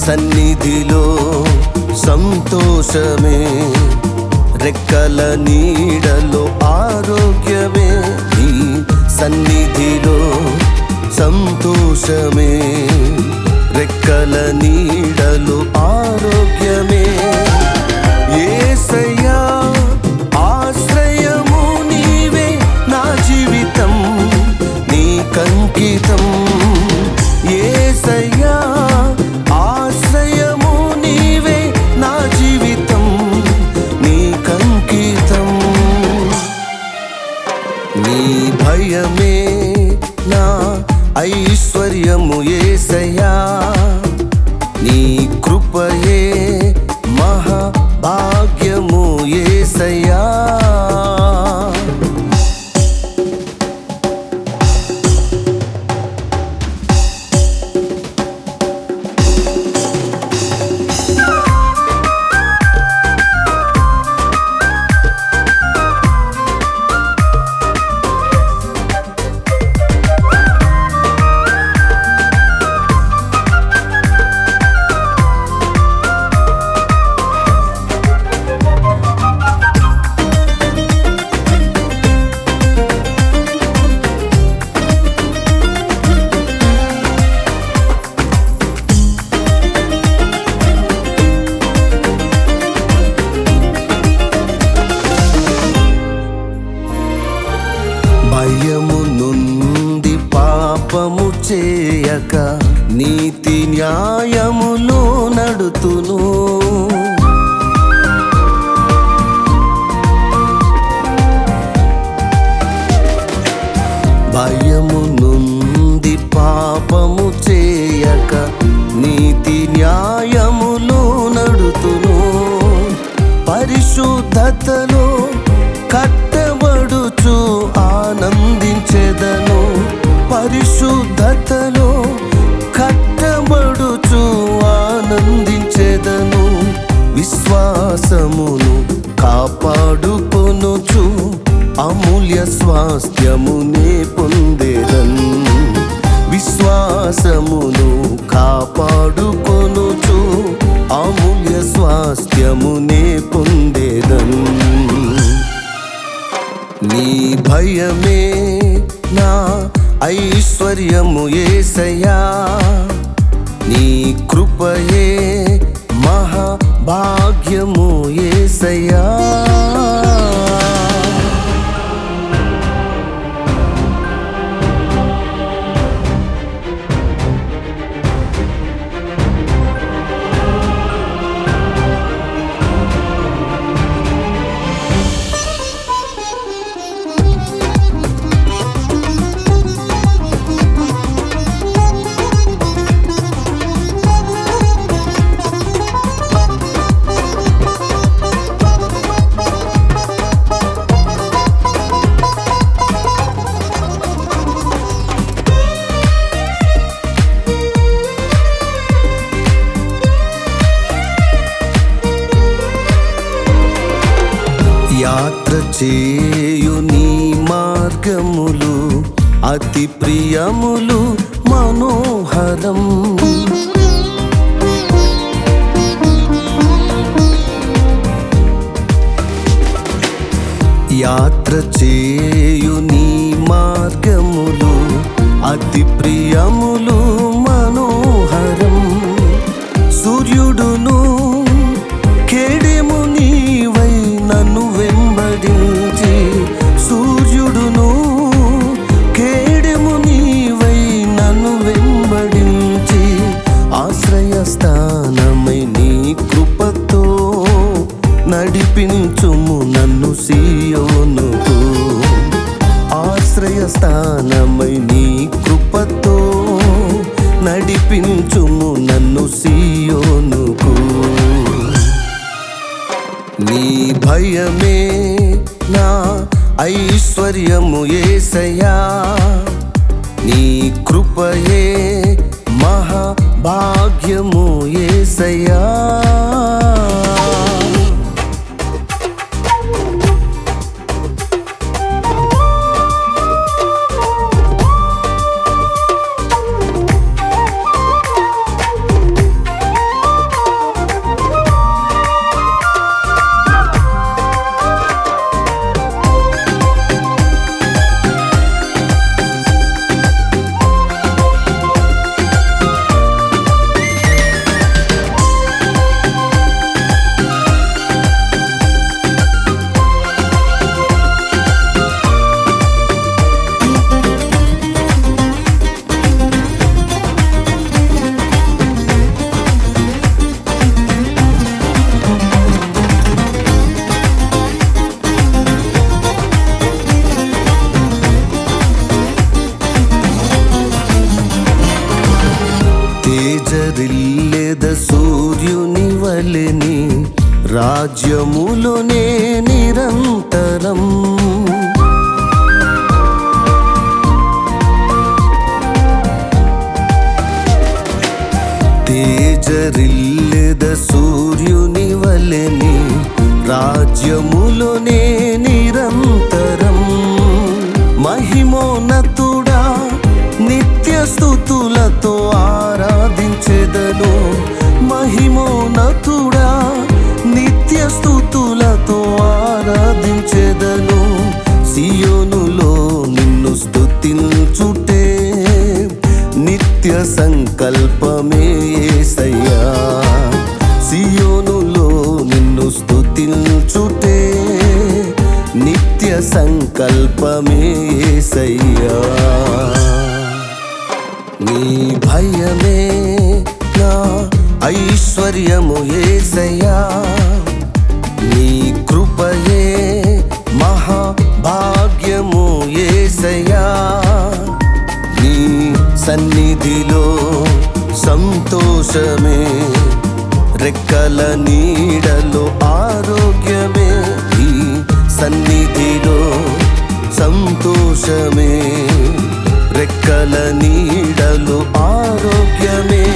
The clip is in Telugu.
సన్నిధిలో సంతోషమే రెక్కల నీడలో ఆరోగ్యమే నీ సన్నిధిలో సంతోషమే రెక్కల నీడలో ఆరోగ్యమే యేసయ్యా ఆశ్రయము నీవే నా జీవితం నీ కంకితం యేసయ్యా ఆశ్రయము నీవే నా జీవితం నీ కంకితం నీ భయమే నా ఐశ్వర్యము ఏసయ్యా నీ కృపయే మహాభాగ్యము ఏసయ్యా భయము నుండి పాపము చేయక నీతి న్యాయములో నడుతును భయము నుండి పాపము చేయక నీతి న్యాయములో నడుతును పరిశుద్ధతలో కట్టబడుచు ఆనందించెదను పరిశుద్ధతలో కట్టబడుచు ఆనందించెదను విశ్వాసమును కాపాడుకొనుచు అమూల్య స్వాస్థ్యమునే పొందేదన్ విశ్వాసమును కాపాడుకొనుచు అమూల్య స్వాస్థ్యమునే పొందేదన్ నీ భయమే నా ఐశ్వర్యము ఏసయ్యా నీ కృపయే మహాభాగ్యము ఏసయ్యా యాత్ర చేయు నీ మార్గములు అతి ప్రియములు మనోహరం యాత్ర చేయు నీ మార్గములు అతి ప్రియములు మనోహరం సూర్యుడును కేడెము నీవై నన్ను వెంబడించి సూర్యుడును కేడెము నీవై నన్ను వెంబడించి ఆశ్రయ స్థానమై నీ కృపతో నడిపించుము నన్ను సీయోనుకు ఆశ్రయ స్థానమై నీ కృపతో నడిపించుము నన్ను సీయోనుకు నీ భయమే నా ఐశ్వర్యము ఏసయ్యా నీ కృపయే మహాభాగ్యము ఏసయ్యా సూర్యుని వలెని రాజ్యములోనే నిరంతరం తేజరిల్లెద సూర్యుని వలెని రాజ్యములోనే నిరంతరం మహిమోన్నతుడా నిత్య స్థుతులతో ఆరాధించెదను మహిమోన్నతుడా నిత్య స్థుతులతో ఆరాధించెదను సియోనులో నిన్ను స్తుతించుటే నిత్య సంకల్పమే యేసయ్యా సియోనులో నిన్ను స్తుతించుటే నిత్య సంకల్పమే యేసయ్యా నీ భయమే నా ఐశ్వర్యము యేసయ్యా నీ కృపయే మహాభాగ్యము యేసయ్యా నీ సన్నిధిలో సంతోషమే రెక్కల నీడలో ఆరోగ్యమే నీ సన్నిధిలో సంతోషమే రెక్కల నీడలో ఆరోగ్యమే